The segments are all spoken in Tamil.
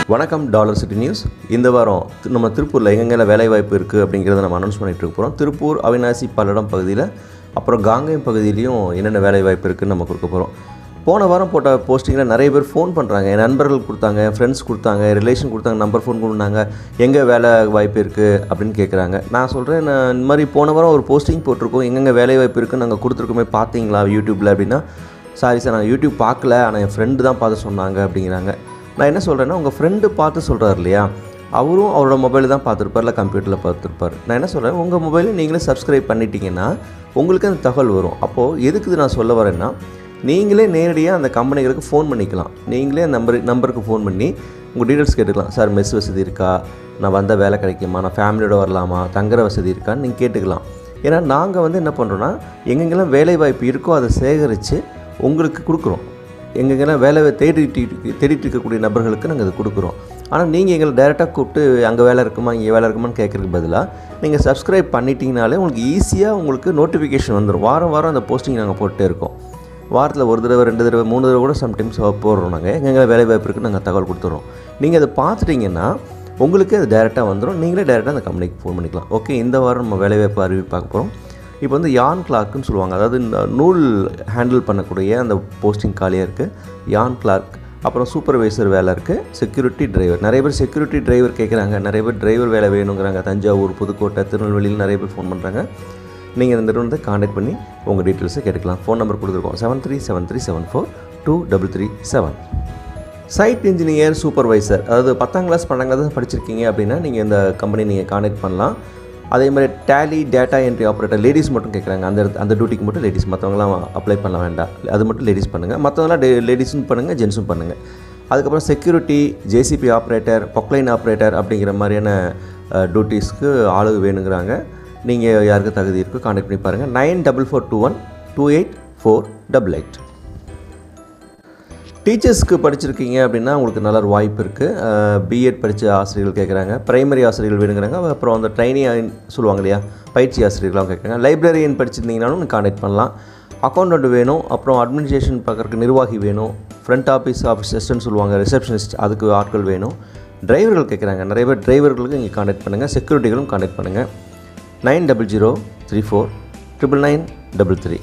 வணக்கம் டாலர் சிட்டி நியூஸ் இந்த வாரம் தி- நம்ம திருப்பூரில் எங்கெங்கெல்லாம் வேலை வாய்ப்பு இருக்குது அப்படிங்கிறத நம்ம அனௌன்ஸ் பண்ணிட்டு இருக்க போகிறோம் திருப்பூர் அவினாசி பல்லடம் பகுதியில் அப்புறம் காங்கேயம் பகுதியிலையும் என்னென்ன வேலை வாய்ப்பு இருக்குன்னு நம்ம கொடுக்க போகிறோம் போன வாரம் போட்ட போஸ்டிங்கில் நிறைய பேர் ஃபோன் பண்ணுறாங்க என் நண்பர்கள் கொடுத்தாங்க என் ஃப்ரெண்ட்ஸ் கொடுத்தாங்க ரிலேஷன் கொடுத்தாங்க நம்பர் ஃபோன் கொடுத்தாங்க எங்கே வேலை வாய்ப்பு இருக்குது அப்படின்னு கேட்குறாங்க நான் சொல்கிறேன் நான் இந்த மாதிரி போன வாரம் ஒரு போஸ்டிங் போட்டிருக்கோம் எங்கெங்கே வேலை வாய்ப்பு இருக்குன்னு நாங்கள் கொடுத்துருக்கோமே பார்த்தீங்களா யூடியூப்பில் அப்படின்னா சாரி சார் நான் யூடியூப் பார்க்கல ஆனால் என் ஃப்ரெண்டு தான் பார்த்து சொன்னாங்க அப்படிங்கிறாங்க நான் என்ன சொல்கிறேன்னா உங்கள் ஃப்ரெண்டு பார்த்து சொல்கிறார் இல்லையா அவரும் அவரோட மொபைலில் தான் பார்த்துருப்பார் இல்லை கம்ப்யூட்டரில் பார்த்துருப்பார் நான் என்ன சொல்கிறேன் உங்கள் மொபைலில் நீங்களே சப்ஸ்கிரைப் பண்ணிட்டீங்கன்னா உங்களுக்கு அந்த தகவல் வரும் அப்போது எதுக்கு இது நான் சொல்ல வரேன்னா நீங்களே நேரடியாக அந்த கம்பெனிகளுக்கு ஃபோன் பண்ணிக்கலாம் நீங்களே நம்பர் நம்பருக்கு ஃபோன் பண்ணி உங்கள் டீட்டெயில்ஸ் கேட்டுக்கலாம் சார் மெஸ் வசதி இருக்கா நான் வந்த வேலை கிடைக்குமா நான் ஃபேமிலியோட வரலாமா தங்குற வசதி இருக்கான்னு நீங்கள் கேட்டுக்கலாம் ஏன்னா நாங்கள் வந்து என்ன பண்ணுறோன்னா எங்கெங்கெல்லாம் வேலை வாய்ப்பு இருக்கோ அதை சேகரித்து உங்களுக்கு கொடுக்குறோம் எங்கெங்கெல்லாம் வேலை தேடிட்டு தேடிட்டு இருக்கக்கூடிய நபர்களுக்கு நாங்கள் அதை கொடுக்குறோம் ஆனால் நீங்கள் எங்களை டைரெக்டாக கூப்பிட்டு அங்கே வேலை இருக்குமா இங்கே வேலை இருக்குமான்னு கேட்குறதுக்கு பதிலாக நீங்கள் சப்ஸ்கிரைப் பண்ணிட்டீங்கனாலே உங்களுக்கு ஈஸியாக உங்களுக்கு நோட்டிஃபிகேஷன் வந்துடும் வாரம் வாரம் அந்த போஸ்டிங் நாங்கள் போட்டுட்டே இருக்கோம் வாரத்தில் ஒரு தடவை ரெண்டு தடவை மூணு தடவை கூட சம்டைம்ஸ் போடுறோம் நாங்கள் எங்கெங்கே வேலை வாய்ப்பு இருக்குன்னு நாங்கள் தகவல் கொடுத்துட்றோம் நீங்கள் அதை பார்த்துட்டிங்கன்னா உங்களுக்கு அது டேரெக்டாக வந்துடும் நீங்களே டேரெக்டாக அந்த கம்பெனிக்கு ஃபோன் பண்ணிக்கலாம் ஓகே இந்த வாரம் நம்ம வேலைவாய்ப்பு அறிவி பார்க்க போகிறோம் இப்போ வந்து யான் கிளார்க்குன்னு சொல்லுவாங்க அதாவது இந்த நூல் ஹேண்டில் பண்ணக்கூடிய அந்த போஸ்டிங் காலியாக இருக்குது யான் கிளார்க் அப்புறம் சூப்பர்வைசர் வேலை இருக்குது செக்யூரிட்டி டிரைவர் நிறைய பேர் செக்யூரிட்டி டிரைவர் கேட்குறாங்க நிறைய பேர் டிரைவர் வேலை வேணுங்கிறாங்க தஞ்சாவூர் புதுக்கோட்டை திருநெல்வேலியில் நிறைய பேர் ஃபோன் பண்ணுறாங்க நீங்கள் இந்த நிறுவனத்தை காண்டாக்ட் பண்ணி உங்கள் டீட்டெயில்ஸை கேட்டுக்கலாம் ஃபோன் நம்பர் கொடுத்துருக்கோம் seven three seven three seven four two double three seven site engineer supervisor அதாவது பத்தாம் கிளாஸ் பன்னெண்டாம் கிளாஸ் படிச்சிருக்கீங்க அப்படின்னா நீங்கள் இந்த கம்பெனி நீங்கள் காண்டாக்ட் பண்ணலாம் அதே மாதிரி Tally data entry operator ladies மட்டும் கேட்குறாங்க அந்த இடத்து- அந்த டியூட்டிக்கு மட்டும் லேடிஸ் மற்றவங்களாம் அப்ளை பண்ண வேண்டாம் அது மட்டும் லேடிஸ் பண்ணுங்கள் மற்றவங்களாம் லேடிஸும் பண்ணுங்கள் ஜென்ஸும் பண்ணுங்கள் அதுக்கப்புறம் security JCB operator Poclain operator அப்படிங்கிற மாதிரியான டியூட்டிஸ்க்கு ஆளு வேணுங்கிறாங்க நீங்கள் யாருக்கு தகுதி இருக்கோ காண்டாக்ட் பண்ணி பாருங்கள் nine double four two one two eight four double eight டீச்சர்ஸ்க்கு படிச்சிருக்கீங்க அப்படின்னா உங்களுக்கு நல்ல ஒரு வாய்ப்பு இருக்குது பிஎட் படித்த ஆசிரியர்கள் கேட்குறாங்க பிரைமரி ஆசிரியர்கள் வேணுங்கிறாங்க அப்புறம் அந்த ட்ரைனி சொல்லுவாங்க இல்லையா பயிற்சி ஆசிரியர்களாம் கேட்குறாங்க லைப்ரரியன் படிச்சிருந்தீங்கனாலும் காண்டாக்ட் பண்ணலாம் அக்கௌண்டன்ட் வேணும் அப்புறம் அட்மினிஸ்ட்ரேஷன் பார்க்குறக்கு நிர்வாகி வேணும் ஃப்ரண்ட் ஆஃபீஸ் அசிஸ்டன்ட் சொல்லுவாங்க ரிசப்ஷனிஸ்ட் அதுக்கு ஆட்கள் வேணும் டிரைவர்கள் கேட்குறாங்க நிறைய பேர் டிரைவர்களுக்கு இங்கே காண்டாக்ட் பண்ணுங்கள் செக்யூரிட்டிகளும் காண்டாக்ட் பண்ணுங்கள் nine double zero three four triple nine double three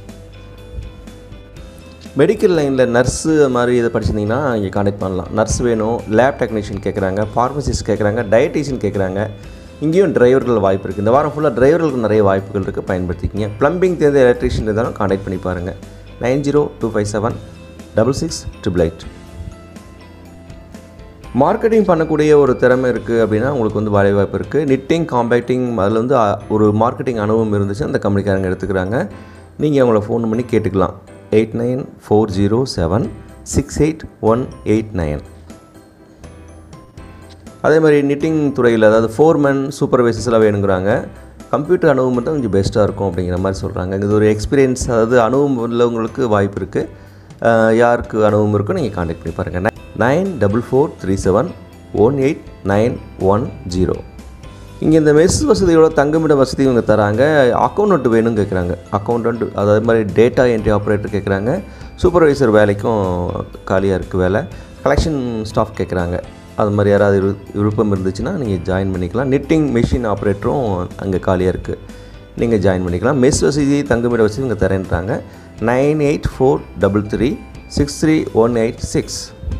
medical லைனில் நர்ஸு மாதிரி இதை படிச்சிருந்தீங்கன்னா இங்கே காண்டாக்ட் பண்ணலாம் நர்ஸ் வேணும் லேப் டெக்னீஷியன் கேட்குறாங்க ஃபார்மசிஸ்ட் கேட்குறாங்க டயட்டீஷியன் கேட்குறாங்க இங்கேயும் டிரைவர்கள் வாய்ப்பு இருக்குது இந்த வாரம் ஃபுல்லாக டிரைவர்களுக்கு நிறைய வாய்ப்புகள் இருக்குது பயன்படுத்திக்கிங்க ப்ளம்பிங் தெரிந்த எலக்ட்ரிஷியன் இருந்தாலும் காண்டாக்ட் பண்ணி பாருங்கள் nine zero two five seven double six triple eight marketing பண்ணக்கூடிய ஒரு திறமை இருக்குது அப்படின்னா உங்களுக்கு வந்து வேலை வாய்ப்பு இருக்குது நிட்டிங் காம்பேக்டிங் அதில் வந்து அ, ஒரு மார்க்கெட்டிங் அனுபவம் இருந்துச்சு அந்த கம்பெனிக்காரங்க எடுத்துக்கிறாங்க நீங்கள் அவங்கள ஃபோன் பண்ணி கேட்டுக்கலாம் eight nine four zero seven six eight one eight nine அதே மாதிரி நிட்டிங் துறையில் அதாவது ஃபோர்மேன் சூப்பர்வைசர்ஸ் எல்லாம் வேணுங்கிறாங்க கம்ப்யூட்டர் அனுபவம் தான் கொஞ்சம் பெஸ்ட்டாக இருக்கும் அப்படிங்கிற மாதிரி சொல்கிறாங்க இது ஒரு எக்ஸ்பீரியன்ஸ் அதாவது அனுபவம் உள்ளவங்களுக்கு வாய்ப்பு இருக்குது யாருக்கு அனுபவம் இருக்கோ நீங்கள் காண்டாக்ட் பண்ணி பாருங்கள் nine double four three seven one eight nine one zero இங்கே இந்த மெஸ் வசதியோட தங்குமிட வசதி இவங்க தராங்க அக்கௌண்ட் வேணும் கேட்குறாங்க அக்கௌண்டன்ட் அதே மாதிரி டேட்டா என்ட்ரி ஆப்ரேட்டர் கேட்குறாங்க சூப்பர்வைசர் வேலைக்கும் காலியாக இருக்குது வேலை கலெக்ஷன் ஸ்டாஃப் கேட்குறாங்க அது மாதிரி யாராவது விரு- விருப்பம் இருந்துச்சுன்னா நீங்கள் ஜாயின் பண்ணிக்கலாம் நிட்டிங் மெஷின் ஆப்ரேட்டரும் அங்கே காலியாக இருக்குது நீங்கள் ஜாயின் பண்ணிக்கலாம் மெஸ் வசதி தங்குமிட வசதி இவங்க தரேன்றாங்க nine eight four double three six three one eight six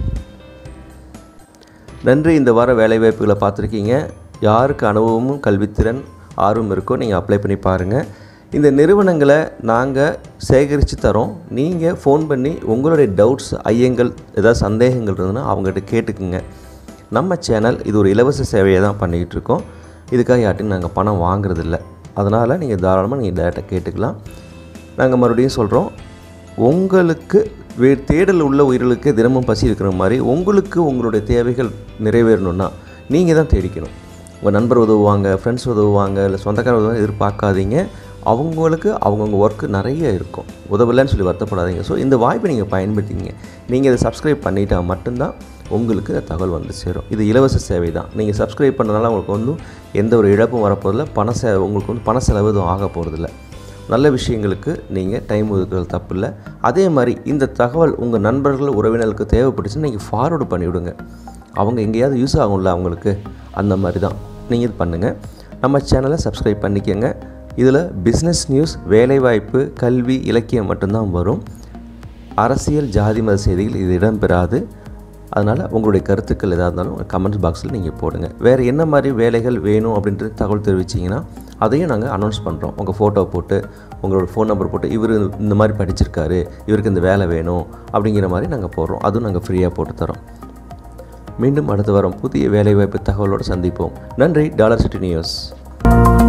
நன்றி இந்த வார வேலைவாய்ப்புகளை பார்த்துருக்கீங்க யாருக்கு அனுபவமும் கல்வித்திறன் ஆர்வம் இருக்கோ நீங்கள் அப்ளை பண்ணி பாருங்கள் இந்த நிறுவனங்களை நாங்கள் சேகரித்து தரோம் நீங்கள் ஃபோன் பண்ணி உங்களுடைய டவுட்ஸ் ஐயங்கள் ஏதாவது சந்தேகங்கள் இருந்ததுன்னா அவங்ககிட்ட கேட்டுக்குங்க நம்ம சேனல் இது ஒரு இலவச சேவையை தான் பண்ணிக்கிட்டு இருக்கோம் இதுக்காக யார்ட்டையும் நாங்கள் பணம் வாங்குறதில்ல அதனால் நீங்கள் தாராளமாக நீங்கள் டேரெக்டாக கேட்டுக்கலாம் நாங்கள் மறுபடியும் சொல்கிறோம் உங்களுக்கு வே தேடல் உள்ள உயிர்களுக்கு தினமும் பசி இருக்கிற மாதிரி உங்களுக்கு உங்களுடைய தேவைகள் நிறைவேறணும்னா நீங்கள் தான் தேடிக்கணும் உங்கள் நண்பர் உதவுவாங்க ஃப்ரெண்ட்ஸ் உதவுவாங்க இல்லை சொந்தக்கார உதவுவாங்க எதிர்பார்க்காதீங்க அவங்களுக்கு அவங்கவுங்க ஒர்க்கு நிறைய இருக்கும் உதவலைன்னு சொல்லி வருத்தப்படாதீங்க ஸோ இந்த வாய்ப்பை நீங்கள் பயன்படுத்திங்க நீங்கள் இதை சப்ஸ்கிரைப் பண்ணிட்டா மட்டும்தான் உங்களுக்கு இந்த தகவல் வந்து சேரும் இது இலவச சேவை தான் நீங்கள் சப்ஸ்கிரைப் பண்ணனால உங்களுக்கு வந்து எந்த ஒரு இழப்பும் வரப்போதில்ல பண செ உங்களுக்கு வந்து பண செலவு எதுவும் ஆக போகிறதில்ல நல்ல விஷயங்களுக்கு நீங்கள் டைம் ஒதுக்குறது தப்பு இல்லை அதே மாதிரி இந்த தகவல் உங்கள் நண்பர்கள் உறவினர்களுக்கு தேவைப்பட்டுச்சுன்னா நீங்கள் ஃபார்வர்டு பண்ணிவிடுங்க அவங்க எங்கேயாவது யூஸ் ஆகும்ல அவங்களுக்கு அந்த மாதிரி தான் நீங்கள் இது பண்ணுங்கள் நம்ம சேனலை சப்ஸ்கிரைப் பண்ணிக்கோங்க இதில் பிஸ்னஸ் நியூஸ் வேலைவாய்ப்பு கல்வி இலக்கியம் மட்டும்தான் வரும் அரசியல் ஜாதி மத செய்திகள் இது இடம்பெறாது அதனால் உங்களுடைய கருத்துக்கள் எதாக இருந்தாலும் கமெண்ட்ஸ் பாக்ஸில் நீங்கள் போடுங்க வேறு என்ன மாதிரி வேலைகள் வேணும் அப்படின்றது தகவல் தெரிவிச்சிங்கன்னா அதையும் நாங்கள் அனௌன்ஸ் பண்ணுறோம் உங்கள் ஃபோட்டோ போட்டு உங்களோட ஃபோன் நம்பர் போட்டு இவர் இந்த மாதிரி படிச்சிருக்காரு இவருக்கு இந்த வேலை வேணும் அப்படிங்கிற மாதிரி நாங்கள் போடுறோம் அதுவும் நாங்கள் ஃப்ரீயாக போட்டு தரோம் மீண்டும் அடுத்த வாரம் புதிய வேலைவாய்ப்பு தகவலோடு சந்திப்போம் நன்றி டாலர் சிட்டி நியூஸ்